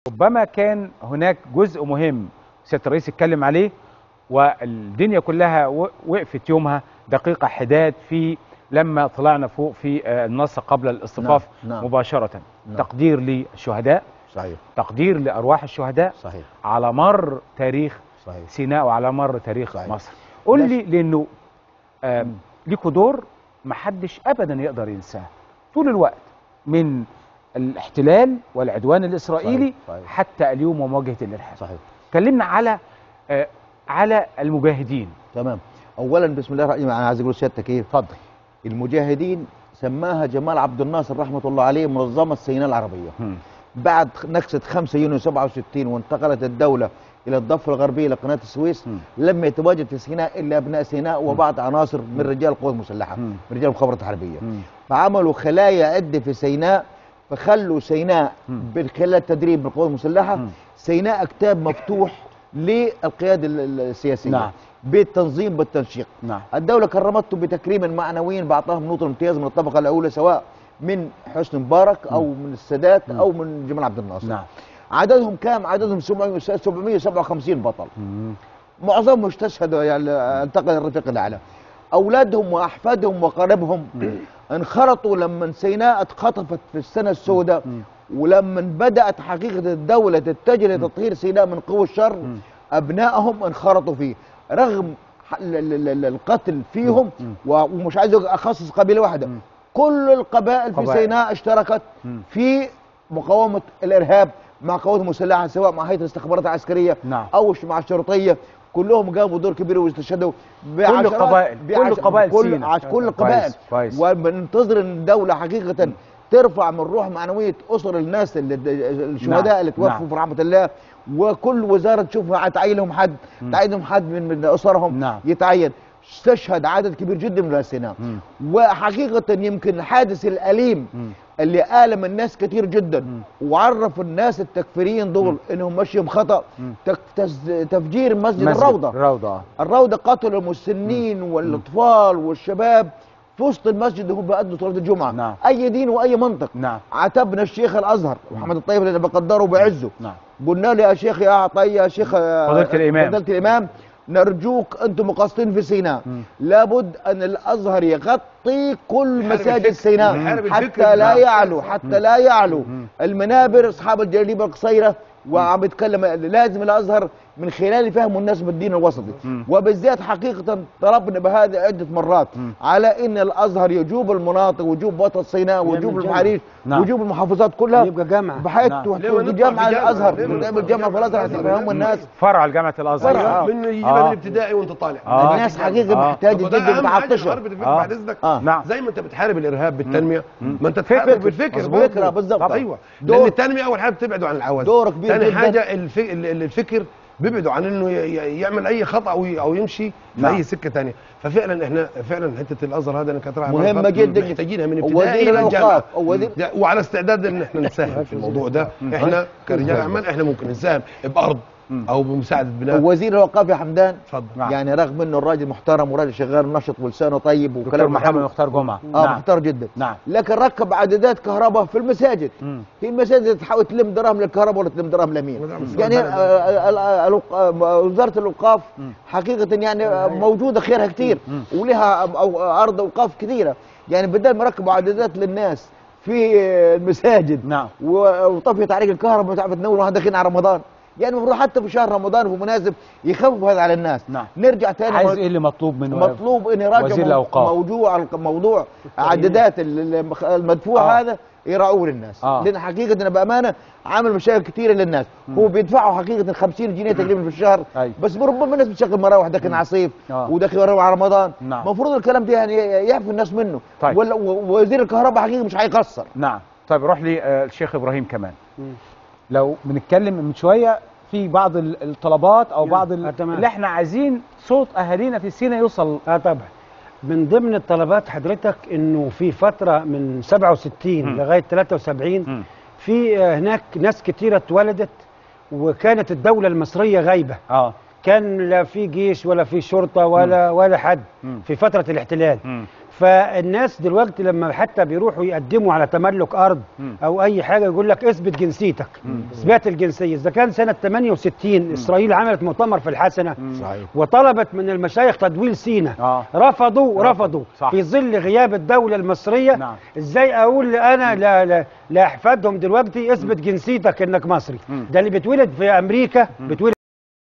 ربما كان هناك جزء مهم سياده الرئيس اتكلم عليه والدنيا كلها و- وقفت يومها دقيقه حداد في لما طلعنا فوق في آه، النص قبل الاصطفاف نعم، نعم. مباشره نعم. تقدير للشهداء صحيح تقدير لارواح الشهداء صحيح على مر تاريخ صحيح سيناء وعلى مر تاريخ صحيح. مصر قول بس- لي لانه آم، ليكوا دور محدش ابدا يقدر ينساه طول الوقت من الاحتلال والعدوان الاسرائيلي صحيح، صحيح. حتى اليوم ومواجهه الارهاب صحيح كلمنا على آه، على المجاهدين تمام اولا بسم الله الرحمن الرحيم انا عايز اقول لسيادتك ايه اتفضل المجاهدين سماها جمال عبد الناصر رحمه الله عليه منظمه سيناء العربيه مم. بعد نكسه 5 يونيو 67 وانتقلت الدوله الى الضفه الغربيه لقناه السويس مم. لم يتواجد في سيناء الا ابناء سيناء وبعض عناصر من رجال القوات المسلحه مم. من رجال المخابرات الحربيه مم. فعملوا خلايا عده في سيناء فخلوا سيناء مم. من خلال التدريب من القوات المسلحه مم. سيناء كتاب مفتوح للقياده ال- ال- السياسيه نعم. بالتنظيم بالتنشيق نعم الدولة كرمته بتكريم معنوي بعطاهم نوط الامتياز من الطبقة الأولى سواء من حسني مبارك أو من السادات أو من جمال عبد الناصر نعم عددهم كام؟ عددهم 700 757 بطل مم. معظمهم استشهدوا يعني انتقل الرفيق الأعلى أولادهم وأحفادهم وقاربهم انخرطوا لما سيناء اتخطفت في السنة السوداء مم. ولما بدأت حقيقة الدولة تتجه لتطهير سيناء من قوى الشر مم. أبنائهم انخرطوا فيه رغم ح- ال- ال- ال- القتل فيهم مم. و- ومش عايز اخصص قبيله واحده مم. كل القبائل في قبائل. سيناء اشتركت مم. في مقاومه الارهاب مع قوات مسلحه سواء مع هيئه الاستخبارات العسكريه نعم. او ش- مع الشرطيه كلهم قاموا دور كبير واستشهدوا القبائل، كل قبائل كل سيناء. عش- كل كويس، القبائل كويس. وبننتظر ان الدوله حقيقه ترفع من روح معنويه اسر الناس اللي الشهداء نعم، اللي توفوا نعم. في رحمه الله وكل وزاره تشوف تعين لهم حد تعين لهم حد من من اسرهم نعم. يتعين استشهد عدد كبير جدا من السيناء مم. وحقيقة يمكن الحادث الأليم مم. اللي آلم الناس كتير جدا وعرف الناس التكفيريين دول انهم ماشيين خطأ تك- تز- تفجير مسجد, مسجد الروضة الروضه آه. الروضة قتلوا المسنين والأطفال والشباب في وسط المسجد هم بيأدوا صلاة الجمعة نعم. أي دين وأي منطق نعم عاتبنا الشيخ الأزهر محمد الطيب اللي أنا بقدره وبعزه نعم قلنا له يا شيخ يا عطية يا شيخ فضيلة الإمام. فضيلة الإمام نرجوك أنتم مقصدين في سيناء مم. لابد أن الأزهر يغطي كل يحارب مساجد الفكر. سيناء يحارب الفكر. حتى لا نعم. يعلو حتى لا يعلو المنابر أصحاب الجليبة القصيرة وعم بيتكلم لازم الأزهر من خلال فهم الناس بالدين الوسطي وبالذات حقيقة طلبنا بهذا عدة مرات على أن الأزهر يجوب المناطق ويجوب وسط سيناء ويجوب جامعة. المحاريش نعم. ويجوب المحافظات كلها يبقى جامعة بحيث نعم. تحت ليه ما نطلع جامعة بجامعة؟ الأزهر ليه ما تعمل نطلع جامعة في الأزهر بجامعة؟ حتى يفهموا الناس فرع لجامعه الازهر فرع. آه. من يجيبها آه. من الابتدائي وانت طالع آه. الناس حقيقة آه. محتاجة طب ده جدا أهم حاجة متعطشة حرب الفكر آه. بعد اذنك آه. نعم. زي ما انت بتحارب الارهاب بالتنميه ما انت فكر. تحارب بالفكر مظبوط. برضه. فكرة بالظبط. طب ايوه دور. لان التنميه اول حاجه بتبعده عن العوز دور كبير ثاني جداً. حاجه الف... ال- ال- الفكر بيبعدوا عن انه ي- ي- يعمل اي خطا او ي- او يمشي في نعم. اي سكه ثانيه ففعلا احنا فعلا حته الازهر هذا انا كانت رايحة مهمة مرات جدا. محتاجينها من ووزير ابتدائي الى الأوقاف. الجامعه ووزير- ده- وعلى استعداد ان احنا نساهم في الموضوع ده احنا كرجال اعمال احنا ممكن نساهم بارض او بمساعده بناء وزير الأوقاف يا حمدان اتفضل نعم. يعني رغم انه الراجل محترم وراجل شغال نشط ولسانه طيب دكتور وكلام محمد مختار جمعه اه نعم محترم جدا نعم لكن ركب عدادات كهرباء في المساجد مم. هي المساجد تحاول تلم دراهم للكهرباء ولا تلم دراهم لمين ودعم السؤال يعني ده. آه، ال- ال- الأوق- آه، وزاره الاوقاف حقيقه يعني آه، موجوده خيرها كتير ولها أو- أو- ارض اوقاف كثيره يعني بدل ما ركبوا عدادات للناس في آه، المساجد نعم. و- وطفي تعريق الكهرباء وتعرف تنور واحنا داخلين على رمضان يعني المفروض حتى في شهر رمضان وفي مناسب يخففوا هذا على الناس نعم. نرجع تاني عايز مر- ايه اللي مطلوب منه مطلوب ان يراجع وزير مو- الأوقاف. موضوع موضوع عدادات ال- المخ- المدفوع آه. هذا يراعوه للناس آه. لان حقيقه أنا بامانه عامل مشاكل كثيره للناس هو بيدفعوا حقيقه 50 جنيه تقريبا في الشهر أيوة. بس ربما الناس بتشغل مراوح داخل على صيف آه. وداخل على رمضان نعم. المفروض الكلام ده يعني يعفو الناس منه طيب. ولا و- وزير الكهرباء حقيقه مش هيقصر نعم طيب روح لي آه، الشيخ ابراهيم كمان لو بنتكلم من شويه في بعض ال- الطلبات او بعض ال- آه، تمام. اللي احنا عايزين صوت اهالينا في سينا يوصل اه طبعا من ضمن الطلبات حضرتك انه في فتره من 67 مم. لغايه 73 مم. في آه، هناك ناس كتيره اتولدت وكانت الدوله المصريه غايبه اه كان لا في جيش ولا في شرطه ولا ولا حد مم. في فتره الاحتلال مم. فالناس دلوقتي لما حتى بيروحوا يقدموا على تملك ارض مم. او اي حاجه يقول لك اثبت جنسيتك اثبات الجنسيه اذا كان سنه 68 اسرائيل عملت مؤتمر في الحسنه صحيح وطلبت من المشايخ تدويل سينا آه. رفضوا رفضوا، رفضوا صح. في ظل غياب الدوله المصريه نعم. ازاي اقول انا لا لا لا احفادهم دلوقتي اثبت جنسيتك انك مصري ده اللي بيتولد في امريكا بيتولد